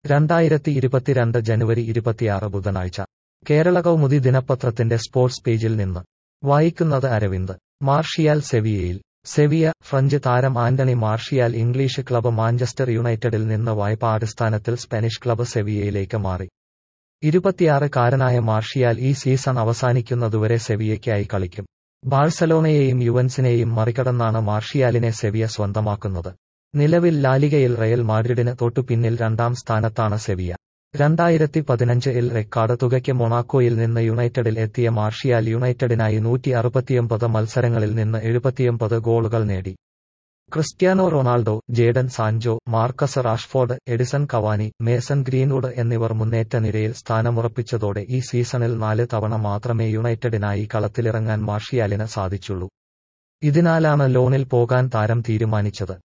രണ്ടായിരത്തി ഇരുപത്തിരണ്ട് ജനുവരി ഇരുപത്തിയാറ് ബുധനാഴ്ച കേരള കൗമുദി ദിനപത്രത്തിന്റെ സ്പോർട്സ് പേജിൽ നിന്ന് വായിക്കുന്നത് അരവിന്ദ് മാർഷിയാൽ സെവിയയിൽ സെവിയ ഫ്രഞ്ച് താരം Anthony Martial English club Manchester യുണൈറ്റഡിൽ നിന്ന് വായ്പാ അടിസ്ഥാനത്തിൽ സ്പാനിഷ് ക്ലബ്ബ് സെവിയയിലേക്ക് മാറി ഇരുപത്തിയാറുകാരനായ മാർഷിയാൽ ഈ സീസൺ അവസാനിക്കുന്നതുവരെ സെവിയയ്ക്കായി കളിക്കും ബാഴ്സലോണയെയും യുവൻസിനെയും മറികടന്നാണ് മാർഷിയാലിനെ സെവിയ സ്വന്തമാക്കുന്നത് നിലവിൽ ലാലിഗയിൽ റയൽ മാഡ്രിഡിന് തൊട്ടുപിന്നിൽ രണ്ടാം സ്ഥാനത്താണ് സെവിയ രണ്ടായിരത്തി പതിനഞ്ച് ഇൽ റെക്കാർഡ് തുകയ്ക്ക് മൊണാക്കോയിൽ നിന്ന് യുണൈറ്റഡിൽ എത്തിയ മാർഷിയാൽ യുണൈറ്റഡിനായി നൂറ്റി അറുപത്തിയൊമ്പത് മത്സരങ്ങളിൽ നിന്ന് എഴുപത്തിയൊമ്പത് ഗോളുകൾ നേടി Cristiano Ronaldo Jadon Sancho Marcus Rashford Edinson Cavani Mason Greenwood എന്നിവർ മുന്നേറ്റ നിരയിൽ സ്ഥാനമുറപ്പിച്ചതോടെ ഈ സീസണിൽ നാല് തവണ മാത്രമേ യുണൈറ്റഡിനായി കളത്തിലിറങ്ങാൻ മാർഷിയാലിന് സാധിച്ചുള്ളൂ ഇതിനാലാണ് ലോണിൽ പോകാൻ താരം തീരുമാനിച്ചത്